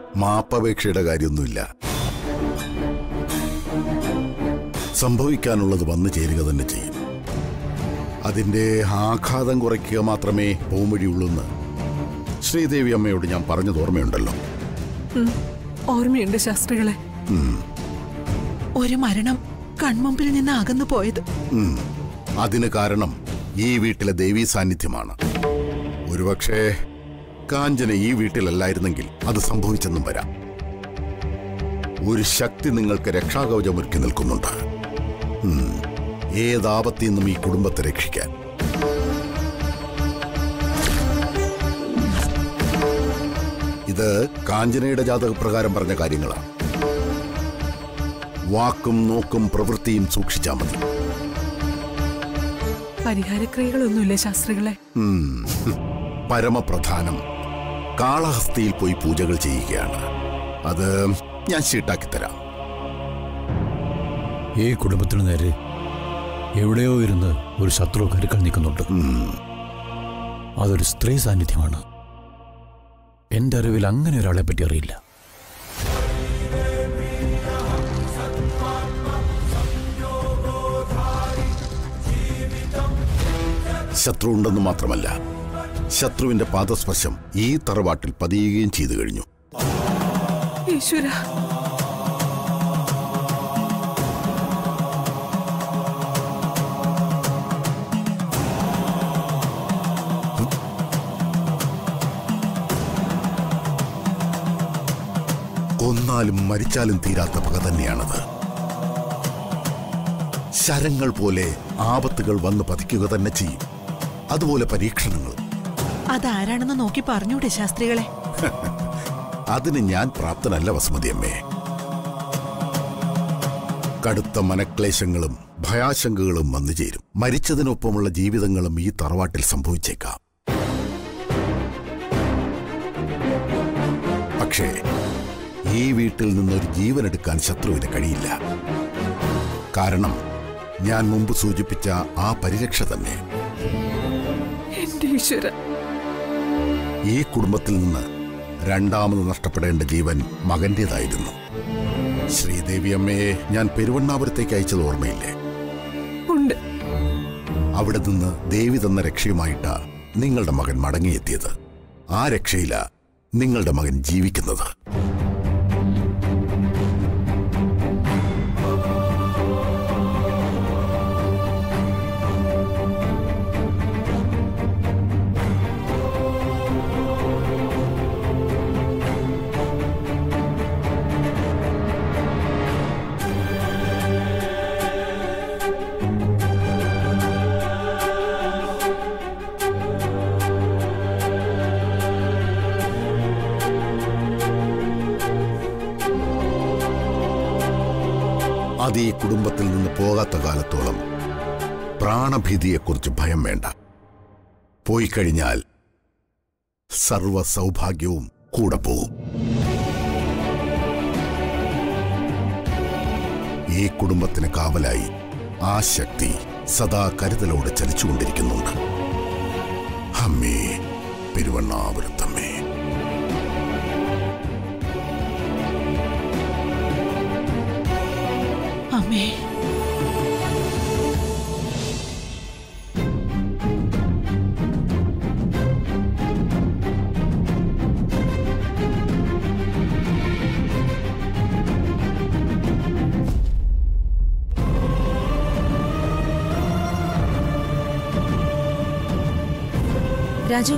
മാപ്പപേക്ഷയുടെ കാര്യമൊന്നുമില്ല സംഭവിക്കാനുള്ളത് വന്നു ചേരുക തന്നെ ചെയ്യും അതിന്റെ ആഘാതം കുറയ്ക്കുക മാത്രമേ പോംവഴിയുള്ളൂന്ന് ശ്രീദേവി അമ്മയോട് ഞാൻ പറഞ്ഞത് ഓർമ്മയുണ്ടല്ലോ ഓർമ്മയുണ്ട് ശാസ്ത്രികളെ ഒരു മരണം കൺമുമ്പിൽ നിന്ന് അകന്നു പോയത് ഉം. അതിന് കാരണം ഈ വീട്ടിലെ ദേവീ സാന്നിധ്യമാണ് ഒരുപക്ഷെ കാഞ്ചന ഈ വീട്ടിലല്ലായിരുന്നെങ്കിൽ അത് സംഭവിച്ചെന്നും വരാം ഒരു ശക്തി നിങ്ങൾക്ക് രക്ഷാകവചമൊരുക്കി നിൽക്കുന്നുണ്ട് ഉം. ഏതാപത്തിൽ നിന്നും ഈ കുടുംബത്തെ രക്ഷിക്കാൻ ഇത് കാഞ്ചനയുടെ ജാതകപ്രകാരം പറഞ്ഞ കാര്യങ്ങളാണ് വാക്കും നോക്കും പ്രവൃത്തിയും സൂക്ഷിച്ചാൽ മതി പരിഹാരക്രിയകളൊന്നുമില്ലേ ശാസ്ത്രികളെ ഉം. പരമപ്രധാനം കാളഹസ്തിയിൽ പോയി പൂജകൾ ചെയ്യുകയാണ് അത് ഞാൻ ഷീട്ടാക്കി തരാം ഈ കുടുംബത്തിനു നേരെ എവിടെയോ ഇരുന്ന് ഒരു ശത്രു കരുക്കൾ നിൽക്കുന്നുണ്ട് അതൊരു സ്ത്രീ സാന്നിധ്യമാണ് എന്റെ അറിവിൽ അങ്ങനെ ഒരാളെ പറ്റി അറിയില്ല ശത്രു ഉണ്ടെന്ന് മാത്രമല്ല ശത്രുവിന്റെ പാദസ്പർശം ഈ തറവാട്ടിൽ പതിയുകയും ചെയ്തു കഴിഞ്ഞു ഈശ്വര കൊന്നാലും മരിച്ചാലും തീരാത്ത പക തന്നെയാണത് ശരങ്ങൾ പോലെ ആപത്തുകൾ വന്ന് പതിക്കുക തന്നെ ചെയ്യും അതുപോലെ പരീക്ഷണങ്ങൾ അതാരാണെന്ന് നോക്കി പറഞ്ഞൂടെ ശാസ്ത്രികളെ അതിന് ഞാൻ പ്രാപ്തനല്ല വസുമതി അമ്മേ കടുത്ത മനക്ലേശങ്ങളും ഭയാശങ്കകളും വന്നു ചേരും മരിച്ചതിനൊപ്പമുള്ള ജീവിതങ്ങളും ഈ തറവാട്ടിൽ സംഭവിച്ചേക്കാം പക്ഷേ ഈ വീട്ടിൽ നിന്നൊരു ജീവനെടുക്കാൻ ശത്രുവിന് കഴിയില്ല കാരണം ഞാൻ മുമ്പ് സൂചിപ്പിച്ച ആ പരിരക്ഷ തന്നെ എന്റെ ഈശ്വര ഈ കുടുംബത്തിൽ നിന്ന് രണ്ടാമത് നഷ്ടപ്പെടേണ്ട ജീവൻ മകന്റേതായിരുന്നു ശ്രീദേവി അമ്മയെ ഞാൻ പെരുവണ്ണാപുരത്തേക്ക് അയച്ചത് ഓർമ്മയില്ലേ ഉണ്ട് അവിടെ നിന്ന് ദേവി തന്ന രക്ഷയുമായിട്ടാ നിങ്ങളുടെ മകൻ മടങ്ങിയെത്തിയത് ആ രക്ഷയില നിങ്ങളുടെ മകൻ ജീവിക്കുന്നത് അത് ഈ കുടുംബത്തിൽ നിന്ന് പോകാത്ത കാലത്തോളം പ്രാണഭീതിയെക്കുറിച്ച് ഭയം വേണ്ട പോയി കഴിഞ്ഞാൽ സർവ സൗഭാഗ്യവും കൂടെ പോകും ഈ കുടുംബത്തിന് കാവലായി ആ ശക്തി സദാ കരുതലോടെ ചലിച്ചുകൊണ്ടിരിക്കുന്നുണ്ട് അമ്മേ പെരുവണ്ണാപുരത്തമ്മേ അമ്മേ രാജു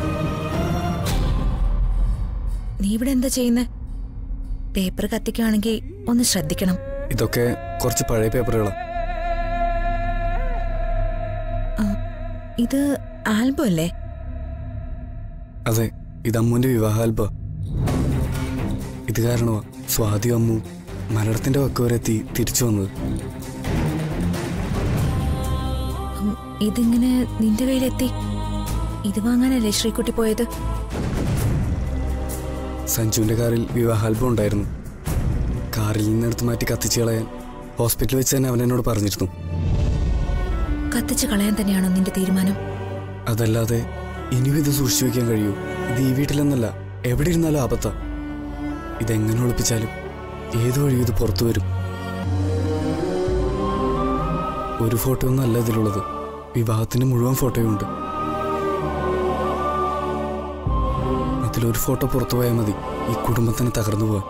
നീ ഇവിടെ എന്താ ചെയ്യുന്നേ പേപ്പർ കത്തിക്കുകയാണെങ്കിൽ ഒന്ന് ശ്രദ്ധിക്കണം ഇതൊക്കെ കുറച്ച് പഴയ പേപ്പറുകളാണ് ഇത് ആൽബം അല്ലേ അതെ ഇത് അമ്മുവിന്റെ വിവാഹ ആൽബ ഇത് കാരണമാ സ്വാതി അമ്മു മരണത്തിന്റെ വക്ക് വരെ എത്തി തിരിച്ചു വന്നത് ഉം, ഇതിങ്ങനെ നിന്റെ കയ്യിലെത്തി ഇത് വാങ്ങാനല്ലേ ശ്രീകുട്ടി പോയത് സഞ്ജുവിന്റെ കാറിൽ വിവാഹ ആൽബം ഉണ്ടായിരുന്നു കാറിൽ നിന്ന് എടുത്ത് മാറ്റി കത്തിച്ച് കളയാൻ ഹോസ്പിറ്റലിൽ വെച്ച് തന്നെ അവൻ എന്നോട് പറഞ്ഞിരുന്നു കത്തിച്ച് കളയാൻ തന്നെയാണോ നിന്റെ തീരുമാനം അതല്ലാതെ ഇനിയും ഇത് സൂക്ഷിച്ചു വെക്കാൻ കഴിയൂ ഇത് ഈ വീട്ടിലെന്നല്ല എവിടെ ഇരുന്നാലും ആപത്താ ഇതെങ്ങനെ ഒളിപ്പിച്ചാലും ഏത് വഴി ഇത് പുറത്തു വരും ഒരു ഫോട്ടോ ഒന്നും അല്ല ഇതിലുള്ളത് വിവാഹത്തിന് മുഴുവൻ ഫോട്ടോയും ഉണ്ട് അതിലൊരു ഫോട്ടോ പുറത്തു പോയാൽ മതി ഈ കുടുംബത്തിന് തകർന്നു പോവാൻ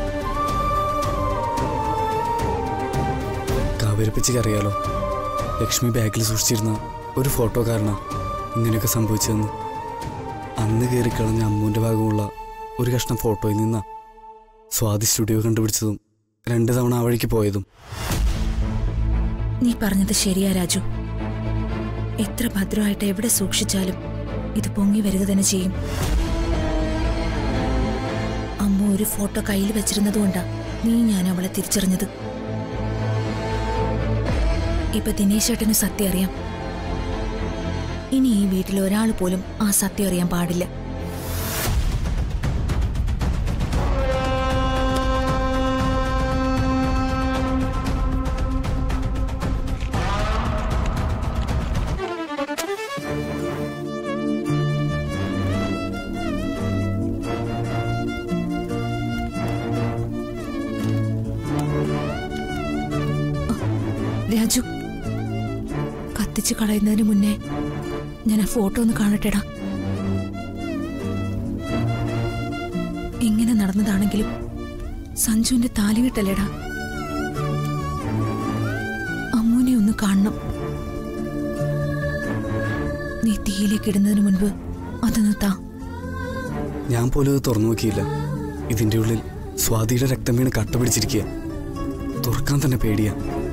കാവേരിപ്പച്ചിക്ക് അറിയാലോ ലക്ഷ്മി ബാഗിൽ സൂക്ഷിച്ചിരുന്ന ഒരു ഫോട്ടോ കാരണം ഇങ്ങനെയൊക്കെ സംഭവിച്ചതെന്ന് അന്ന് കയറി കളഞ്ഞ അമ്മൂൻ്റെ ഭാഗമുള്ള ഒരു കഷ്ണം ഫോട്ടോയിൽ നിന്നാ സ്വാതി സ്റ്റുഡിയോ കണ്ടുപിടിച്ചതും രണ്ട് തവണ ആ വഴിക്ക് പോയതും നീ പറഞ്ഞത് ശരിയാ രാജു എത്ര ഭദ്രമായിട്ട് എവിടെ സൂക്ഷിച്ചാലും ഇത് പൊങ്ങി വരിക തന്നെ ചെയ്യും അമ്മ ഒരു ഫോട്ടോ കയ്യിൽ വെച്ചിരുന്നതുകൊണ്ടാ നീ ഞാൻ അവളെ തിരിച്ചറിഞ്ഞത് ഇപ്പൊ ദിനേശ് ഏട്ടന് സത്യം അറിയാം ഇനി ഈ വീട്ടിൽ ഒരാൾ പോലും ആ സത്യം അറിയാൻ പാടില്ല രാജു കത്തിച്ച് കളയുന്നതിന് മുന്നേ ഞാൻ ആ ഫോട്ടോ ഒന്ന് കാണട്ടെടാ എങ്ങനെ നടന്നതാണെങ്കിലും സഞ്ജുവിന്റെ താലികെട്ടല്ലേടാ അമ്മൂനെ ഒന്ന് കാണണം നീ തീയിലേക്ക് ഇടുന്നതിന് മുൻപ് അതൊന്ന് താ ഞാൻ പോലും അത് തുറന്നു നോക്കിയില്ല ഇതിൻ്റെ ഉള്ളിൽ സ്വാതിയുടെ രക്തം വീണ് കട്ട പിടിച്ചിരിക്കുക തുറക്കാൻ തന്നെ പേടിയാ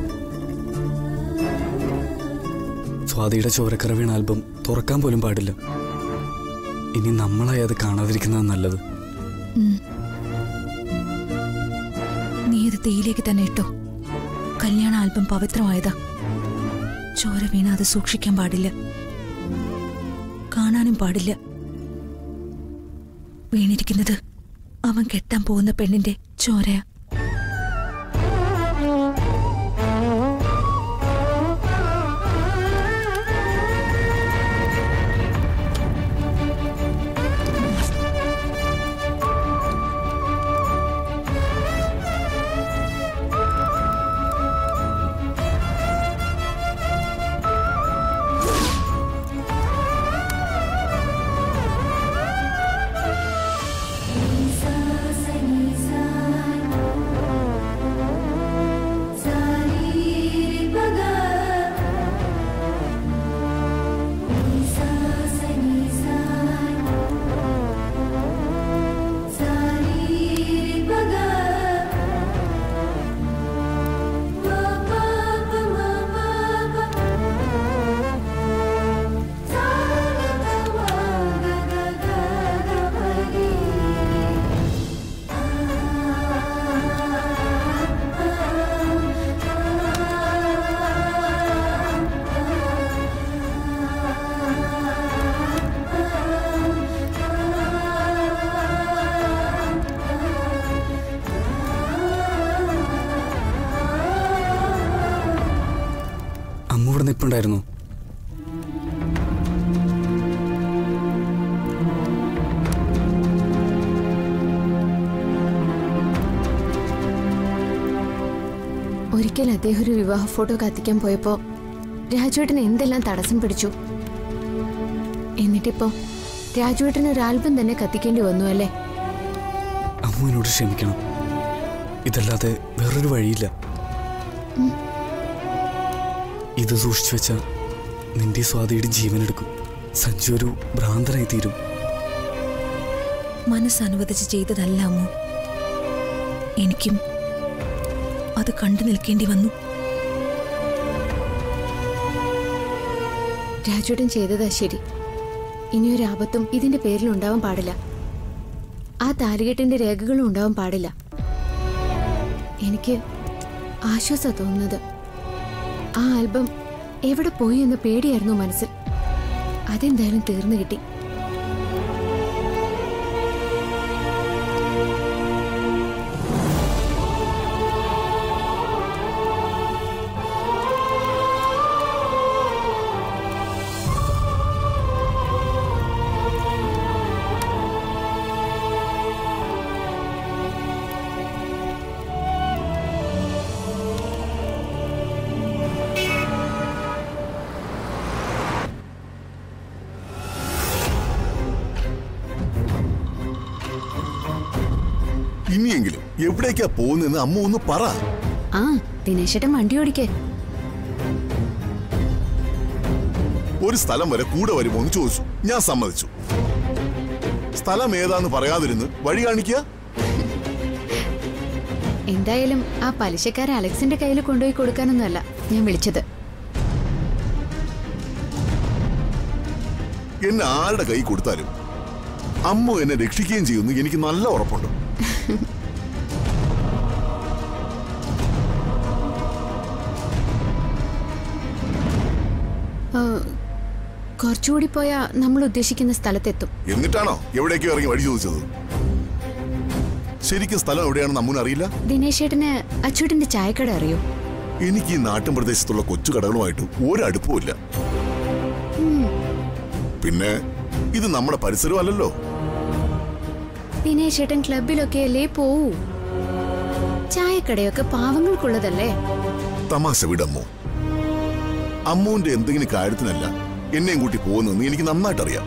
സ്വാതിയുടെ ചോരക്കറ വീണ ആൽബം തുറക്കാൻ പോലും പാടില്ല ഇനി നമ്മളായി അത് കാണാതിരിക്കുന്നത് നല്ലത് ഉം. നീ ഇത് തീയിലേക്ക് തന്നെ ഇട്ടോ കല്യാണ ആൽബം പവിത്രമായതാ ചോര വീണ അത് സൂക്ഷിക്കാൻ പാടില്ല കാണാനും പാടില്ല വീണിരിക്കുന്നത് അവൻ കെട്ടാൻ പോകുന്ന പെണ്ണിന്റെ ചോരയാ അമ്മ ഇവിടെ നിൽപ്പുണ്ടായിരുന്നു ഒരിക്കൽ അദ്ദേഹം ഒരു വിവാഹ ഫോട്ടോ കത്തിക്കാൻ പോയപ്പോ രാജുവേട്ടന് എന്തെല്ലാം തടസ്സം പിടിച്ചു എന്നിട്ടിപ്പോ രാജുവേട്ടന് ഒരു ആൽബം തന്നെ കത്തിക്കേണ്ടി വന്നു അല്ലേ അമ്മുവിനോട് ക്ഷമിക്കണം ഇതല്ലാതെ വേറൊരു വഴിയില്ല ഇത് സൂക്ഷിച്ചു വെച്ച നിന്റെ സ്വാതിയുടെ ജീവനെടുക്കും സഞ്ജു ഒരു ഭ്രാന്തനായി തീരും മനസ്സനുവദിച്ച് ചെയ്തതല്ല അമ്മു എനിക്കും അത് കണ്ടു നിൽക്കേണ്ടി വന്നു രാജുവേട്ടൻ ചെയ്തതാ ശരി ഇനിയൊരു ആപത്തും ഇതിന്റെ പേരിൽ ഉണ്ടാവാൻ പാടില്ല ആ താലികെട്ടിന്റെ രേഖകളും ഉണ്ടാവാൻ പാടില്ല എനിക്ക് ആശ്വാസ തോന്നുന്നത് ആ ആൽബം എവിടെ പോയി എന്ന പേടിയായിരുന്നു മനസ്സിൽ അതെന്തായാലും തീർന്നു കിട്ടി ഇനിയെങ്കിലും എവിടേക്കാ പോകുന്നതെന്ന് അമ്മ ഒന്ന് പറ ആ ദിനേശേട്ടൻ വണ്ടി ഓടിക്കേ ഒരു സ്ഥലം വരെ കൂടെ വരുമോ എന്ന് ചോദിച്ചു ഞാൻ സമ്മതിച്ചു സ്ഥലം ഏതാന്ന് പറയാതിരുന്ന് വഴി കാണിക്കുക എന്തായാലും ആ പലിശക്കാരെ അലക്സിന്റെ കയ്യിൽ കൊണ്ടുപോയി കൊടുക്കാനൊന്നുമല്ല ഞാൻ വിളിച്ചത് എന്നെ ആരുടെ കൈ കൊടുത്താലും അമ്മ എന്നെ രക്ഷിക്കുകയും ചെയ്യുമെന്ന് എനിക്ക് നല്ല ഉറപ്പുണ്ട് ആ, കുറച്ചുകൂടി പോയാ നമ്മൾ ഉദ്ദേശിക്കുന്ന സ്ഥലത്തെത്തും എന്നിട്ടാണോ എവിടേക്കോ ഇറങ്ങി വഴി ചോദിച്ചത് ശരിക്കും സ്ഥലം എവിടെയാണെന്ന് അമ്മൂന് അറിയില്ല ദിനേശേട്ടന് അച്ചൂട്ടിന്റെ ചായക്കട അറിയോ എനിക്ക് ഈ നാട്ടിൻ പ്രദേശത്തുള്ള കൊച്ചു കടകളുമായിട്ട് ഒരടുപ്പമില്ല പിന്നെ ഇത് നമ്മുടെ പരിസരം അല്ലല്ലോ ദിനേശേട്ടൻ ക്ലബിലൊക്കെ അല്ലേ പോവൂ ചായക്കടയൊക്കെ പാവങ്ങൾക്കുള്ളതല്ലേ തമാശ വിടമ്മോ അമ്മൂന്റെ എന്തെങ്കിലും കാര്യത്തിനല്ല എന്നെയും കൂട്ടി പോകുന്നതെന്ന് എനിക്ക് നന്നായിട്ട് അറിയാം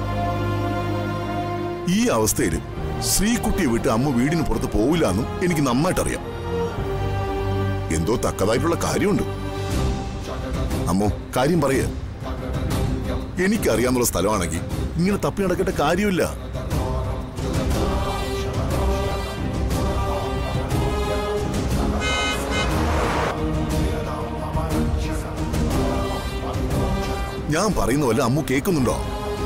ഈ അവസ്ഥയിൽ ശ്രീകുട്ടിയെ വിട്ട് അമ്മ വീടിന് പുറത്ത് പോവില്ല എന്നും എനിക്ക് നന്നായിട്ട് അറിയാം എന്തോ തക്കതായിട്ടുള്ള കാര്യമുണ്ട് അമ്മോ കാര്യം പറയ എനിക്കറിയാന്നുള്ള സ്ഥലമാണെങ്കിൽ ഇങ്ങനെ തപ്പി നടക്കേണ്ട കാര്യമില്ല ഞാൻ പറയുന്ന വല്ല അമ്മു കേൾക്കുന്നുണ്ടോ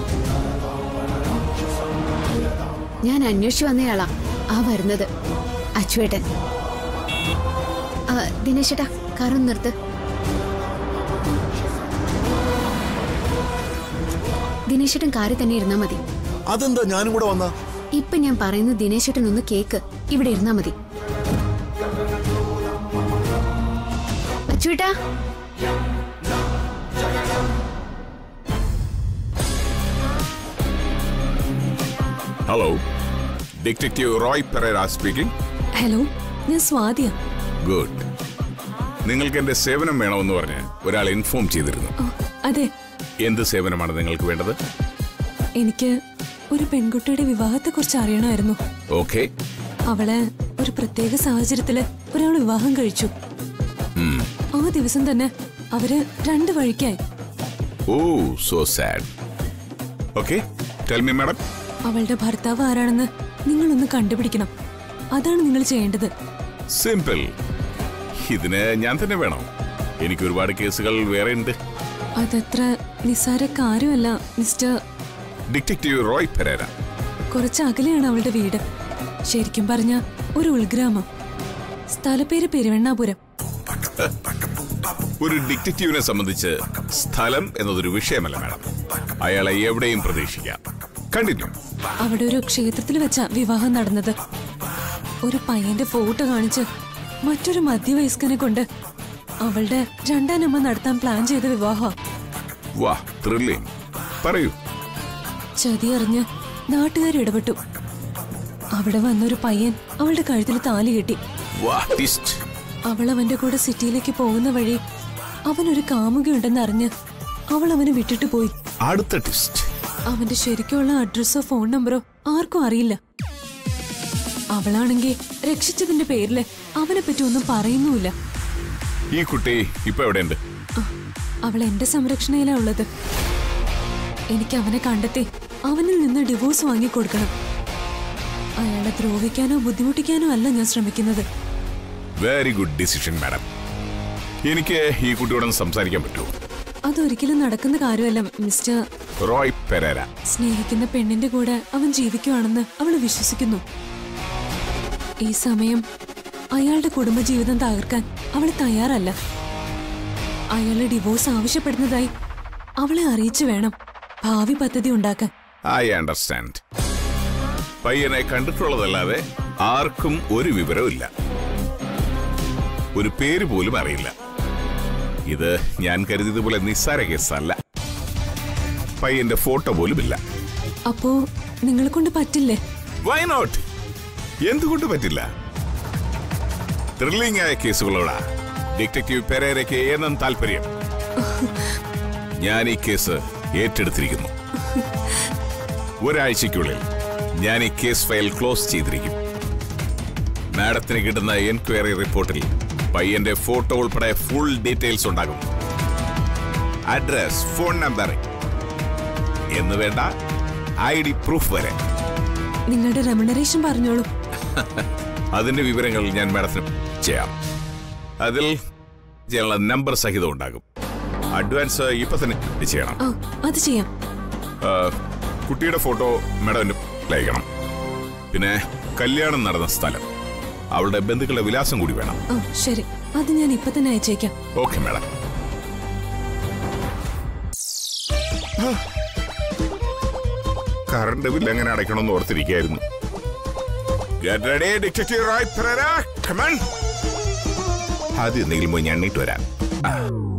ഞാൻ അന്വേഷിച്ചു വന്നയാളാ ആ വരുന്നത് അച്ചുവേട്ടൻ ആ, ദിനേശേട്ടാ കാറൊന്ന് നിർത്ത് ദിനേശേട്ടൻ കാറിൽ തന്നെ ഇരുന്നാ മതി അതെന്താ ഞാനും കൂടെ വന്ന ഇപ്പൊ ഞാൻ പറയുന്നത് ദിനേശേട്ടൻ ഒന്ന് കേക്ക് ഇവിടെ ഇരുന്നാ മതി അച്ചുവേട്ടാ hello detective Roy Perera speaking hello ഞാൻ സ്വാതിയ ഗുഡ് നിങ്ങൾക്ക് എന്റെ സേവനം വേണമെന്ന് പറഞ്ഞ് ഒരാൾ ഇൻഫോം ചെയ്തിരുന്നു അതെ എന്ത് സേവനമാണ് നിങ്ങൾക്ക് വേണ്ടത് എനിക്ക് ഒരു പെൺകുട്ടിയുടെ വിവാഹത്തെക്കുറിച്ച് അറിയണമായിരുന്നു ഓക്കെ അവളെ ഒരു പ്രത്യേക സാഹചര്യത്തില് ഒരാൾ വിവാഹം കഴിച്ചു ആ ദിവസം തന്നെ അവര് രണ്ട് വഴിക്കായി oh so sad okay tell me madam അവളുടെ ഭർത്താവ് ആരാണെന്ന് നിങ്ങളൊന്ന് കണ്ടുപിടിക്കണം അതാണ് നിങ്ങൾ ചെയ്യേണ്ടത് സിമ്പിൾ ഇതിന് ഞാൻ തന്നെ വേണം എനിക്ക് ഒരുപാട് കേസുകൾ വേറെ ഉണ്ട് അതത്ര നിസ്സാര കാര്യമല്ല മിസ്റ്റർ ഡിറ്റക്റ്റീവ് റോയ് പെരേര കുറച്ച് അകലെയാണ് അവളുടെ വീട് ശരിക്കും പറഞ്ഞ ഒരു ഉൾഗ്രാമം സ്ഥലപ്പേര് പെരുവണ്ണാപുരം ഒരു ഡിറ്റക്റ്റീവിനെ സംബന്ധിച്ച് സ്ഥലം എന്നതൊരു വിഷയമല്ല മാഡം അയാളെ എവിടെയും പ്രതീക്ഷിക്കാം കണ്ടിന്യൂ അവിടെ ഒരു ക്ഷേത്രത്തിൽ വെച്ച വിവാഹം നടന്നത് ഒരു പയ്യന്റെ ഫോട്ടോ കാണിച്ച് മറ്റൊരു മധ്യവയസ്കനെ കൊണ്ട് അവളുടെ രണ്ടാനമ്മ നടത്താൻ പ്ലാൻ ചെയ്ത വിവാഹം വാ ത്രില്ലിംഗ് പറയൂ ചതി അറിഞ്ഞ് നാട്ടുകാർ ഇടപെട്ടു അവിടെ വന്നൊരു പയ്യൻ അവളുടെ കഴുത്തിൽ താലി കെട്ടി വാ ടിസ്റ്റ് അവൾ അവന്റെ കൂടെ സിറ്റിയിലേക്ക് പോകുന്ന വഴി അവനൊരു കാമുകയുണ്ടെന്ന് അറിഞ്ഞ് അവൾ അവനെ വിട്ടിട്ട് പോയി അടുത്ത ടിസ്റ്റ് അവന്റെ ശരിക്കുള്ള അഡ്രസ്സോ ഫോൺ നമ്പറോ ആർക്കും അറിയില്ല അവളാണെങ്കിൽ രക്ഷിച്ചതിന്റെ പേരില് അവനെ പറ്റി ഒന്നും പറയുന്നുമില്ല ഈ കുട്ടി ഇപ്പൊ എവിടെയുണ്ട് അവൾ എന്റെ സംരക്ഷണയിലാ ഉള്ളത് എനിക്ക് അവനെ കണ്ടെത്തി അവനിൽ നിന്ന് ഡിവോഴ്സ് വാങ്ങിക്കൊടുക്കണം അയാളെ ദ്രോഹിക്കാനോ ബുദ്ധിമുട്ടിക്കാനോ അല്ല ഞാൻ ശ്രമിക്കുന്നത് വെരി ഗുഡ് ഡിസിഷൻ മാഡം എനിക്ക് ഈ കുട്ടിയോടൊന്ന് സംസാരിക്കാൻ പറ്റുമോ അതൊരിക്കലും നടക്കുന്ന കാര്യമല്ല മിസ്റ്റർ റോയ് പെരേര സ്നേഹിക്കുന്ന പെണ്ണിന്റെ കൂടെ അവൻ ജീവിക്കുവാണെന്ന് അവൾ വിശ്വസിക്കുന്നു ഈ സമയം അയാളുടെ കുടുംബജീവിതം തകർക്കാൻ അവൾ തയ്യാറല്ല അയാളെ ഡിവോഴ്സ് ആവശ്യപ്പെടുന്നതായി അവളെ അറിയിച്ചു വേണം ഭാവി പദ്ധതി ഉണ്ടാക്കാൻ ഐ അണ്ടർസ്റ്റാൻഡ് പയ്യനെ കണ്ടിട്ടുള്ളതല്ലാതെ ആർക്കും ഒരു വിവരവും ഇല്ല ഒരു പേര് പോലും അറിയില്ല ഇത് ഞാൻ കരുതിയതുപോലെ നിസ്സാര കേസല്ല പയ്യന്റെ ഫോട്ടോ പോലും ഇല്ല അപ്പോ നിങ്ങളെ കൊണ്ട് പറ്റില്ലേ വൈ നോട്ട് എന്തുകൊണ്ട് പറ്റില്ല ത്രില്ലിംഗ് ആയ കേസുകളോടാ ഡിറ്റക്റ്റീവ് പെരേരയ്ക്ക് ഏന്നും താല്പര്യം ഞാൻ ഈ കേസ് ഏറ്റെടുത്തിരിക്കുന്നു ഒരാഴ്ചയ്ക്കുള്ളിൽ ഞാൻ ഈ കേസ് ഫയൽ ക്ലോസ് ചെയ്തിരിക്കും മാഡത്തിന് കിട്ടുന്ന എൻക്വയറി റിപ്പോർട്ടിൽ പയ്യന്റെ ഫോട്ടോ ഉൾപ്പെടെ ഫുൾ ഡീറ്റെയിൽസ് ഉണ്ടാകും അഡ്രസ് ഫോൺ നമ്പർ എന്ന് വേണ്ട ഐ ഡി പ്രൂഫ് വരെ നിങ്ങളുടെ റെമുനറേഷൻ പറഞ്ഞോളൂ അതിന്റെ വിവരങ്ങൾ ഞാൻ മാഡത്തിന് ചെയ്യാം അതിൽ ചെയ്യാനുള്ള നമ്പർ സഹിതം ഉണ്ടാകും അഡ്വാൻസ് ഇപ്പൊ തന്നെ ചെയ്യണം ആ അത് ചെയ്യാം ആ, കുട്ടിയുടെ ഫോട്ടോ മാഡം അയക്കണം പിന്നെ കല്യാണം നടന്ന സ്ഥലം അവളുടെ ബന്ധുക്കളുടെ വിലാസം കൂടി വേണം ആ ശരി അത് ഞാൻ ഇപ്പൊ തന്നെ അയച്ചേക്കാം ഓക്കെ മാഡം കറണ്ട് ബില്ല് എങ്ങനെ അടയ്ക്കണമെന്ന് ഓർത്തിരിക്കായിരുന്നു Get ready, Detective Roy Pereira. Come on. ആദ്യം എന്തെങ്കിലും പോയി ഞാൻ എണ്ണീട്ട് വരാം ആ.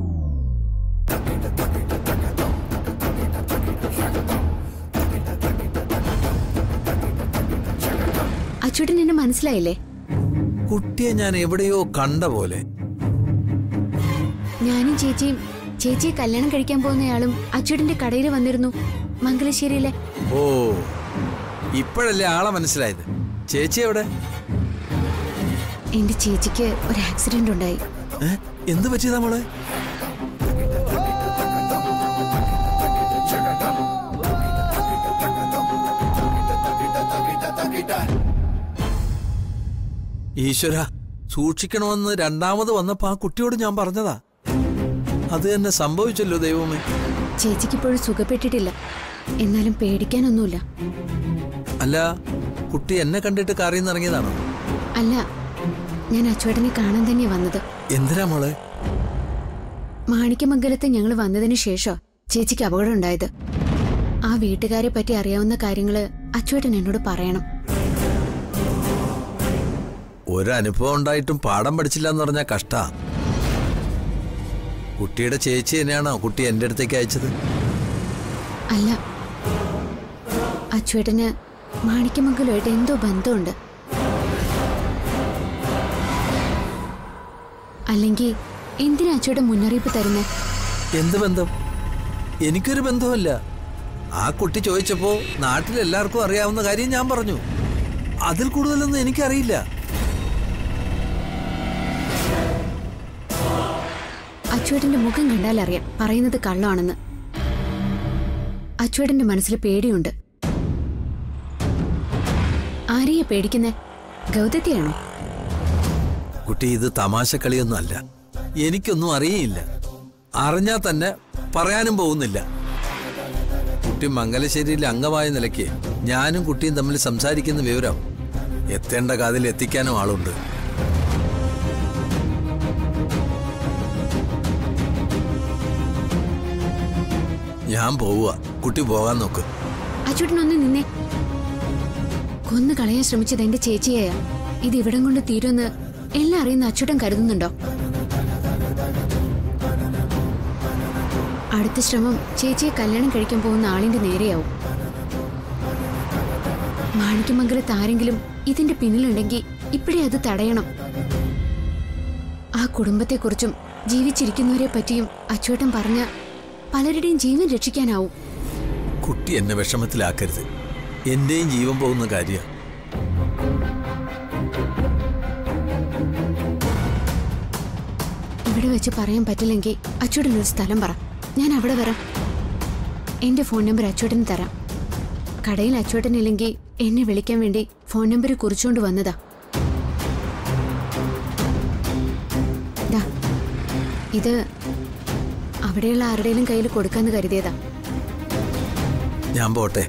അച്ചൂട്ടൻ എന്നെ മനസ്സിലായില്ലേ കുട്ടിയെ ഞാൻ എവിടെയോ കണ്ട പോലെ ഞാനും ചേച്ചിയും ചേച്ചിയെ കല്യാണം കഴിക്കാൻ പോകുന്നയാളും അച്ചൂട്ടന്റെ കടയിൽ വന്നിരുന്നു മംഗലശ്ശേരിയിലെ ഓ ഇപ്പോഴല്ലേ ആളെ മനസ്സിലായത് ചേച്ചി എവിടെ എന്റെ ചേച്ചിക്ക് ഒരു ആക്സിഡന്റ് ഉണ്ടായി ഏ? എന്ത് പറ്റിയതാ മോളെ ഈശ്വര സൂക്ഷിക്കണമെന്ന് രണ്ടാമത് വന്നപ്പോ ആ കുട്ടിയോട് ഞാൻ പറഞ്ഞതാ അത് തന്നെ സംഭവിച്ചല്ലോ ദൈവമേ ചേച്ചിക്ക് ഇപ്പോഴും സുഖപ്പെട്ടിട്ടില്ല എന്നാലും പേടിക്കാനൊന്നുമില്ല അല്ല കുട്ടി എന്നെ കണ്ടിട്ട് കാറിൽ നിന്ന് ഇറങ്ങിയതാണോ അല്ല ഞാൻ അച്ചുവേട്ടനെ കാണാൻ തന്നെയാ വന്നത് എന്തിനാ മോളെ മാണിക്യമംഗലത്ത് ഞങ്ങൾ വന്നതിന് ശേഷം ചേച്ചിക്ക് അപകടം ഉണ്ടായത് ആ വീട്ടുകാരെ പറ്റി അറിയാവുന്ന കാര്യങ്ങള് അച്ചുവേട്ടൻ എന്നോട് പറയണം ഒരനുഭവം ഉണ്ടായിട്ടും പാഠം പഠിച്ചില്ല എന്ന് പറഞ്ഞാൽ കഷ്ടാ കുട്ടിയുടെ ചേച്ചി തന്നെയാണോ കുട്ടി എൻ്റെ അടുത്തേക്ക് അയച്ചത് അല്ല അച്ചുവേട്ടന് മാണിക്യമംഗലമായിട്ട് എന്തോ ബന്ധമുണ്ട് അല്ലെങ്കിൽ എന്തിനാ അച്ചുവേട്ടൻ മുന്നറിയിപ്പ് തരുന്നേ എന്ത് ബന്ധം എനിക്കൊരു ബന്ധമല്ല ആ കുട്ടി ചോദിച്ചപ്പോ നാട്ടിലെല്ലാവർക്കും അറിയാവുന്ന കാര്യം ഞാൻ പറഞ്ഞു അതിൽ കൂടുതലൊന്നും എനിക്കറിയില്ല അച്ചുവേട്ടന്റെ മുഖം കണ്ടാൽ അറിയാം പറയുന്നത് കള്ളമാണെന്ന് അച്ചുവേട്ടന്റെ മനസ്സിൽ പേടിയുണ്ട് ആരെയാ പേടിക്കുന്നേ ഗൗതത്തിയാണോ കുട്ടി ഇത് തമാശ കളിയൊന്നും അല്ല എനിക്കൊന്നും അറിയില്ല അറിഞ്ഞാൽ തന്നെ പറയാനും പോകുന്നില്ല കുട്ടി മംഗലശ്ശേരിയിലെ അംഗമായ നിലയ്ക്ക് ഞാനും കുട്ടിയും തമ്മിൽ സംസാരിക്കുന്ന വിവരം എത്തേണ്ട കാതിൽ എത്തിക്കാനും ആളുണ്ട് ഞാൻ പോവുക കുട്ടി പോകാൻ നോക്ക് അച്ചുവേട്ടൻ ഒന്ന് നിന്നേ കൊന്നു കളയാൻ ശ്രമിച്ചത് എന്റെ ചേച്ചിയായ ഇത് ഇവിടം കൊണ്ട് തീരുമെന്ന് എല്ലാം അറിയുന്ന അച്ചുവേട്ടൻ കരുതുന്നുണ്ടോ അടുത്ത ശ്രമം ചേച്ചിയെ കല്യാണം കഴിക്കാൻ പോകുന്ന ആളിന്റെ നേരെയാവും മാണിക്യമംഗലത്ത് ആരെങ്കിലും ഇതിന്റെ പിന്നിലുണ്ടെങ്കിൽ ഇപ്പോഴേ അത് തടയണം ആ കുടുംബത്തെക്കുറിച്ചും ജീവിച്ചിരിക്കുന്നവരെ പറ്റിയും അച്ചുവേട്ടൻ പറഞ്ഞ പലരുടെയും ജീവൻ രക്ഷിക്കാനാവും കുട്ടി എന്നെ വിഷമത്തിലാക്കരുത് എന്റെയും ജീവൻ പോകുന്ന കാര്യ ഇവിടെ വെച്ച് പറയാൻ പറ്റില്ലെങ്കിൽ അച്ചൂട്ടൻ ഒരു സ്ഥലം പറ ഞാൻ അവിടെ വരാം എന്റെ ഫോൺ നമ്പർ അച്ചൂട്ടന് തരാം കടയിൽ അച്ചൂട്ടൻ ഇല്ലെങ്കിൽ എന്നെ വിളിക്കാൻ വേണ്ടി ഫോൺ നമ്പർ കുറിച്ചുകൊണ്ട് വന്നതാ ദാ, ഇത് അവിടെയുള്ള ആരുടെയും കയ്യിൽ കൊടുക്കാന്ന് കരുതിയതാ ഞാൻ പോട്ടെ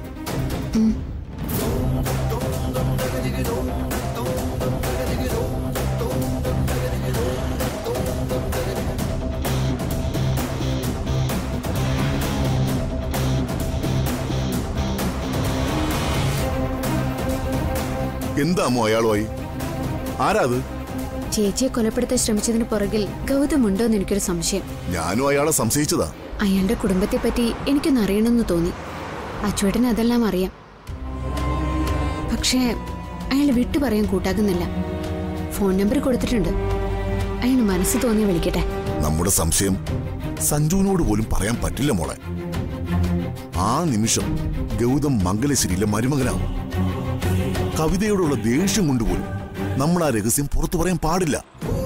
എന്താ അമ്മോ അയാളുമായി ആരാ അത് ചേച്ചിയെ കൊലപ്പെടുത്താൻ ശ്രമിച്ചതിന് പുറകിൽ ഗൗതം ഉണ്ടോന്ന് എനിക്കൊരു സംശയം ഞാനും അയാളെ സംശയിച്ചതാ അയാളുടെ കുടുംബത്തെപ്പറ്റി എനിക്കൊന്ന് അറിയണമെന്ന് തോന്നി അച്ചുവേട്ടന് അതെല്ലാം അറിയാം പക്ഷേ അയാൾ വിട്ടു പറയാൻ കൂട്ടാക്കുന്നില്ല ഫോൺ നമ്പർ കൊടുത്തിട്ടുണ്ട് അയാൾ മനസ്സ് തോന്നി വിളിക്കട്ടെ നമ്മുടെ സംശയം സഞ്ജുവിനോട് പോലും പറയാൻ പറ്റില്ല മോളെ ആ നിമിഷം ഗൗതം മംഗലശ്ശേരിയിലെ മരുമകനാവും കവിതയോടുള്ള ദേഷ്യം കൊണ്ടുപോലും നമ്മൾ ആ രഹസ്യം പുറത്തു പറയാൻ പാടില്ല